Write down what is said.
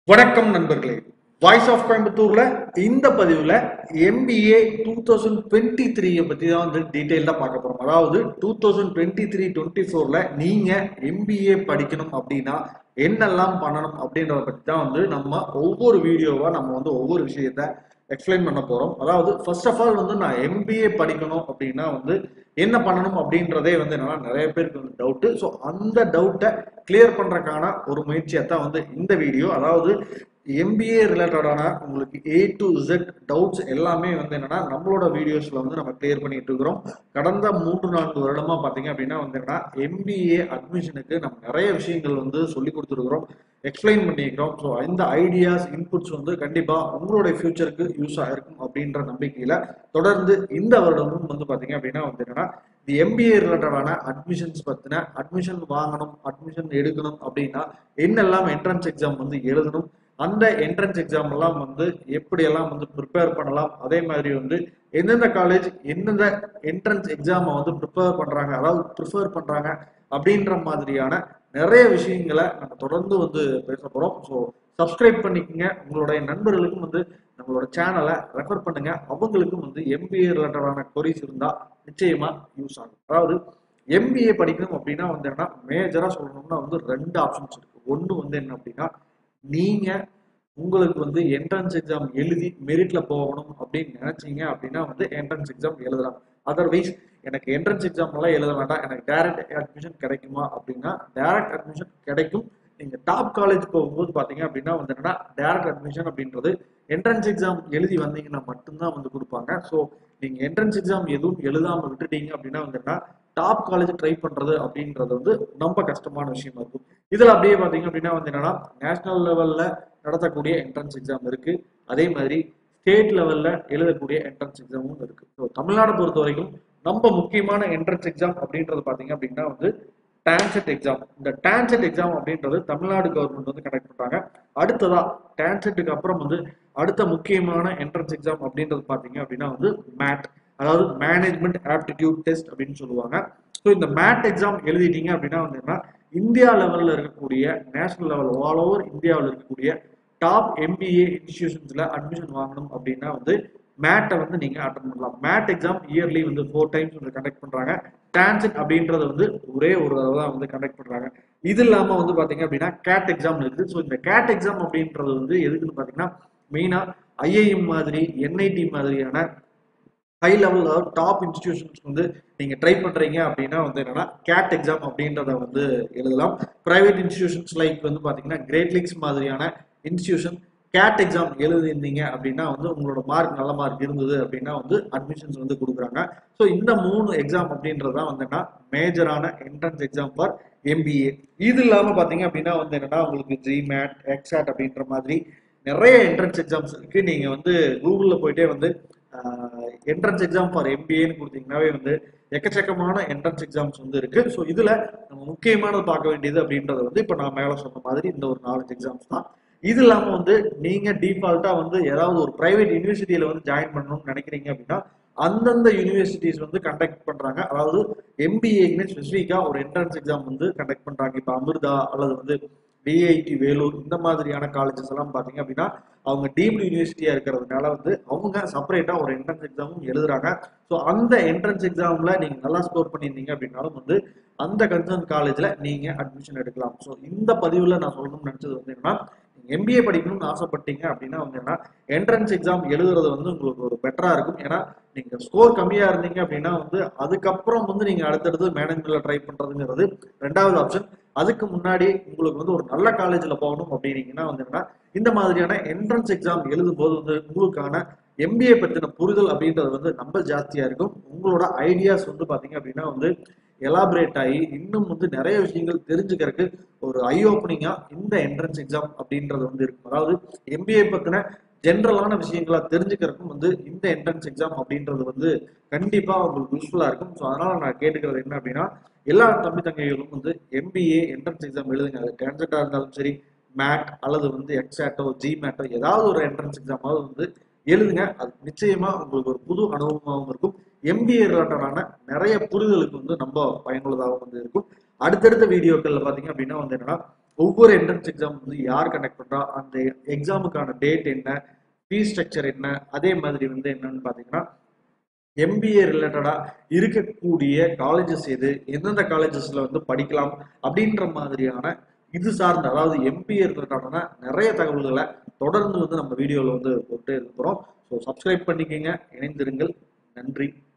வணக்கம் நண்பர்களே voice of கோயம்புத்தூர்ல இந்த பதிவுல எம்பிஏ டூ தௌசண்ட் டுவெண்ட்டி த்ரீயை பத்தி தான் வந்து டீட்டெயில்டா பார்க்க போறோம் அதாவது two thousand twenty three twenty ஃபோர்ல நீங்க எம்பிஏ படிக்கணும் அப்படின்னா என்னெல்லாம் பண்ணணும் அப்படின்றத பத்தி தான் வந்து நம்ம ஒவ்வொரு வீடியோவா நம்ம வந்து ஒவ்வொரு விஷயத்த எக்ஸ்பிளைன் பண்ண போறோம் அதாவது ஃபர்ஸ்ட் ஆஃப் ஆல் வந்து நான் எம்பிஏ படிக்கணும் அப்படின்னா வந்து என்ன பண்ணணும் அப்படின்றதே வந்து என்னன்னா நிறைய பேருக்கு வந்து டவுட்டு ஸோ அந்த டவுட்டை கிளியர் பண்றதுக்கான ஒரு முயற்சியை தான் வந்து இந்த வீடியோ அதாவது எம்பிஏ ரிலேட்டடான உங்களுக்கு ஏ டு Z டவுட்ஸ் எல்லாமே வந்து என்னன்னா நம்மளோட வீடியோஸ்ல வந்து நம்ம கிளியர் பண்ணிட்டு இருக்கிறோம் கடந்த மூன்று நான்கு வருடமா பாத்தீங்க அப்படின்னா வந்து என்னன்னா எம்பிஏ அட்மிஷனுக்கு நம்ம நிறைய விஷயங்கள் வந்து சொல்லி கொடுத்துருக்குறோம் எக்ஸ்பிளைன் பண்ணிக்கிறோம் ஸோ இந்த ஐடியாஸ் இன்புட்ஸ் வந்து கண்டிப்பா உங்களுடைய ஃபியூச்சருக்கு யூஸ் ஆயிருக்கும் அப்படின்ற நம்பிக்கையில தொடர்ந்து இந்த வருடமும் வந்து பாத்தீங்க அப்படின்னா வந்து என்னன்னா தி எம்பிஏ ரிலேட்டடான அட்மிஷன்ஸ் பத்தின அட்மிஷன் வாங்கணும் அட்மிஷன் எடுக்கணும் அப்படின்னா என்னெல்லாம் என்ட்ரன்ஸ் எக்ஸாம் வந்து எழுதணும் அந்த என்ட்ரன்ஸ் எக்ஸாம் எல்லாம் வந்து எப்படியெல்லாம் வந்து ப்ரிப்பேர் பண்ணலாம் அதே மாதிரி வந்து எந்தெந்த காலேஜ் எந்தெந்த என்ட்ரன்ஸ் எக்ஸாமை வந்து ப்ரிப்பேர் பண்றாங்க அதாவது ப்ரிஃபர் பண்றாங்க அப்படின்ற மாதிரியான நிறைய விஷயங்களை நம்ம தொடர்ந்து வந்து பேச போறோம் ஸோ சப்ஸ்கிரைப் பண்ணிக்கோங்க உங்களுடைய நண்பர்களுக்கும் வந்து நம்மளோட சேனலை ரெஃபர் பண்ணுங்க அவங்களுக்கும் வந்து எம்பிஏ ரிலேட்டடான கொரிஸ் இருந்தா நிச்சயமா யூஸ் ஆகும் அதாவது எம்பிஏ படிக்கணும் அப்படின்னா வந்து என்ன மேஜரா சொல்லணும்னா வந்து ரெண்டு ஆப்ஷன்ஸ் இருக்கு ஒன்று வந்து என்ன அப்படின்னா நீங்க உங்களுக்கு வந்து என்ட்ரன்ஸ் எக்ஸாம் எழுதி மெரிட்ல போகணும் அப்படின்னு நினைச்சீங்க அப்படின்னா வந்து என்ட்ரன்ஸ் எக்ஸாம் எழுதலாம் அதர்வைஸ் எனக்கு என்ட்ரன்ஸ் எக்ஸாம் எல்லாம் எழுத வேண்டாம் எனக்கு டைரக்ட் அட்மிஷன் கிடைக்குமா அப்படின்னா டைரக்ட் அட்மிஷன் கிடைக்கும் நீங்க டாப் காலேஜ் போகும்போது பாத்தீங்க அப்படின்னா வந்து என்னன்னா டைரக்ட் அட்மிஷன் அப்படின்றது என்ட்ரன்ஸ் எக்ஸாம் எழுதி வந்தீங்கன்னா மட்டும்தான் வந்து கொடுப்பாங்க ஸோ நீங்க என்ட்ரன்ஸ் எக்ஸாம் எதுவும் எழுதாம விட்டுட்டீங்க அப்படின்னா வந்து என்ன டாப் காலேஜ் ட்ரை பண்றது அப்படின்றது வந்து ரொம்ப கஷ்டமான விஷயமா இருக்கும் இதுல அப்படியே பாத்தீங்க அப்படின்னா வந்து என்னன்னா நேஷனல் லெவல்ல நடத்தக்கூடிய என்ட்ரன்ஸ் எக்ஸாம் இருக்கு அதே மாதிரி ஸ்டேட் லெவல்ல எழுதக்கூடிய என்ட்ரன்ஸ் எக்ஸாமும் இருக்கு ஸோ தமிழ்நாடு பொறுத்த வரைக்கும் நம்ம முக்கியமான என்ட்ரன்ஸ் எக்ஸாம் அப்படின்றது பாத்தீங்க அப்படின்னா வந்து டான்செட் எக்ஸாம் இந்த டான்செட் எக்ஸாம் அப்படின்றது தமிழ்நாடு கவர்மெண்ட் வந்து கனெக்ட் பண்றாங்க அடுத்ததா டான்செட்டுக்கு அப்புறம் வந்து அடுத்த முக்கியமான என்ட்ரன்ஸ் எக்ஸாம் அப்படின்றது பாத்தீங்க அப்படின்னா வந்து மேட் அதாவது மேனேஜ்மெண்ட் ஆப்டிடியூட் டெஸ்ட் அப்படின்னு சொல்லுவாங்க ஸோ இந்த மேட் எக்ஸாம் எழுதிட்டீங்க அப்படின்னா வந்து என்ன இந்தியா லெவலில் இருக்கக்கூடிய நேஷனல் லெவல் ஆல் ஓவர் இந்தியாவில் இருக்கக்கூடிய டாப் எம்பிஏ இன்ஸ்டிடியூஷன்ஸ்ல அட்மிஷன் வாங்கணும் அப்படின்னா வந்து மேட்டை வந்து நீங்க அட்டன் பண்ணலாம் மேட் எக்ஸாம் இயர்லி வந்து ஃபோர் டைம்ஸ் வந்து கண்டக்ட் பண்றாங்க டான்செட் அப்படின்றது வந்து ஒரே ஒரு தடவை தான் வந்து கண்டக்ட் பண்றாங்க இது இல்லாம வந்து பாத்தீங்க அப்படின்னா கேட் எக்ஸாம் இருக்குது ஸோ இந்த கேட் எக்ஸாம் அப்படின்றது வந்து எதுக்குன்னு பாத்தீங்கன்னா மெயினா ஐஐஎம் மாதிரி என்ஐடி மாதிரியான ஹை லெவல் டாப் இன்ஸ்டிடியூஷன்ஸ் வந்து நீங்க ட்ரை பண்றீங்க அப்படின்னா வந்து என்னன்னா கேட் எக்ஸாம் அப்படின்றத வந்து எழுதலாம் பிரைவேட் இன்ஸ்டிடியூஷன்ஸ் லைக் வந்து பாத்தீங்கன்னா கிரேட் லீக்ஸ் மாதிரியான இன்ஸ்டிடியூஷன் கேட் எக்ஸாம் எழுதிருந்தீங்க அப்படின்னா வந்து உங்களோட மார்க் நல்ல மார்க் இருந்தது அப்படின்னா வந்து அட்மிஷன்ஸ் வந்து கொடுக்குறாங்க ஸோ இந்த மூணு எக்ஸாம் அப்படின்றது தான் வந்து என்ன மேஜரான என்ட்ரன்ஸ் எக்ஸாம் ஃபார் எம்பிஏ இது இல்லாம பாத்தீங்க அப்படின்னா வந்து என்னன்னா உங்களுக்கு ஜிமேட் எக்ஸாட் அப்படின்ற மாதிரி நிறைய என்ட்ரன்ஸ் எக்ஸாம்ஸ் இருக்கு நீங்க வந்து கூகுள்ல போயிட்டே வந்து என்ட்ரன்ஸ் எக்ஸாம் ஃபார் எம்பிஏன்னு கொடுத்தீங்கன்னாவே வந்து எக்கச்சக்கமான என்ட்ரன்ஸ் எக்ஸாம்ஸ் வந்து இருக்கு ஸோ இதுல நம்ம முக்கியமானது பார்க்க வேண்டியது அப்படின்றது வந்து இப்போ நான் மேலே சொன்ன மாதிரி இந்த ஒரு நாலஞ்சு எக்ஸாம்ஸ் தான் இது இல்லாம வந்து நீங்க டிஃபால்ட்டா வந்து ஏதாவது ஒரு பிரைவேட் யூனிவர்சிட்டியில வந்து ஜாயின் பண்ணணும்னு நினைக்கிறீங்க அப்படின்னா அந்தந்த யூனிவர்சிட்டிஸ் வந்து கண்டக்ட் பண்றாங்க அதாவது எம்பிஏன்னு ஸ்பெசிஃபிக்கா ஒரு என்ட்ரன்ஸ் எக்ஸாம் வந்து கண்டக்ட் பண்றாங்க இப்போ அமிர்தா அல்லது வந்து டிஐடி வேலூர் இந்த மாதிரியான காலேஜஸ் எல்லாம் பாத்தீங்க அப்படின்னா அவங்க டீம்டு யூனிவர்சிட்டியா இருக்கிறதுனால வந்து அவங்க செப்பரேட்டா ஒரு என்ட்ரன்ஸ் எக்ஸாமும் எழுதுறாங்க ஸோ அந்த என்ட்ரன்ஸ் எக்ஸாம்ல நீங்க நல்லா ஸ்கோர் பண்ணியிருந்தீங்க அப்படின்னாலும் வந்து அந்த கன்சர்ன் காலேஜ்ல நீங்க அட்மிஷன் எடுக்கலாம் ஸோ இந்த பதிவுல நான் சொல்லணும்னு நினைச்சது வந்து என்னன்னா எம்பிஏ படிக்கணும்னு ஆசைப்பட்டீங்க அப்படின்னா வந்து என்ன என்ட்ரன்ஸ் எக்ஸாம் எழுதுறது வந்து உங்களுக்கு ஒரு பெட்டரா இருக்கும் ஏன்னா நீங்க ஸ்கோர் கம்மியா இருந்தீங்க அப்படின்னா வந்து அதுக்கப்புறம் வந்து நீங்க அடுத்தடுத்து மேனேஜ்மெண்ட்ல ட்ரை பண்றதுங்கிறது ரெண்டாவது ஆப்ஷன் அதுக்கு முன்னாடி உங்களுக்கு வந்து ஒரு நல்ல காலேஜ்ல போகணும் அப்படின்னீங்கன்னா வந்து என்னன்னா இந்த மாதிரியான என்ட்ரன்ஸ் எக்ஸாம் எழுதும் போது வந்து உங்களுக்கான எம்பிஏ பத்தின புரிதல் அப்படின்றது வந்து ரொம்ப ஜாஸ்தியா இருக்கும் உங்களோட ஐடியாஸ் வந்து பாத்தீங்க அப்படின்னா வந்து எலாபரேட் ஆகி இன்னும் வந்து நிறைய விஷயங்கள் தெரிஞ்சுக்கிறதுக்கு ஒரு ஐ ஓப்பனிங்கா இந்த என்ட்ரன்ஸ் எக்ஸாம் அப்படின்றது வந்து இருக்கும் அதாவது எம்பிஏ பத்தின ஜென்ரலான விஷயங்களா தெரிஞ்சுக்கிறதுக்கும் வந்து இந்த என்ட்ரன்ஸ் எக்ஸாம் அப்படின்றது வந்து கண்டிப்பா உங்களுக்கு யூஸ்ஃபுல்லா இருக்கும் ஸோ அதனால நான் கேட்டுக்கிறது என்ன அப்படின்னா எல்லா தம்பி தங்கைகளும் வந்து எம்பிஏ என்ட்ரன்ஸ் எக்ஸாம் எழுதுங்க அது டான்செட்டா இருந்தாலும் சரி மேட் அல்லது வந்து எக்ஸாட்டோ ஜி மேட்டோ ஏதாவது ஒரு என்ட்ரன்ஸ் எக்ஸாமாவது வந்து எழுதுங்க அது நிச்சயமா உங்களுக்கு ஒரு புது அனுபவமாகவும் இருக்கும் எம்பிஏ ரிலேட்டடான நிறைய புரிதலுக்கு வந்து ரொம்ப பயனுள்ளதாகவும் வந்து இருக்கும் அடுத்தடுத்த வீடியோக்கள்ல பாத்தீங்க அப்படின்னா வந்து என்னன்னா ஒவ்வொரு என்ட்ரன்ஸ் எக்ஸாம் வந்து யார் கண்டக்ட் பண்றா அந்த எக்ஸாமுக்கான டேட் என்ன ஃபீஸ் ஸ்ட்ரக்சர் என்ன அதே மாதிரி வந்து என்னன்னு பாத்தீங்கன்னா எம்பிஏ ரிலேட்டடா இருக்கக்கூடிய காலேஜஸ் எது எந்தெந்த காலேஜஸ்ல வந்து படிக்கலாம் அப்படின்ற மாதிரியான இது சார்ந்த அதாவது எம்பிஏ ரிலேட்டடான நிறைய தகவல்களை தொடர்ந்து வந்து நம்ம வீடியோவில் வந்து போட்டு இருக்கிறோம் ஸோ சப்ஸ்கிரைப் பண்ணிக்கங்க இணைந்திருங்கள் நன்றி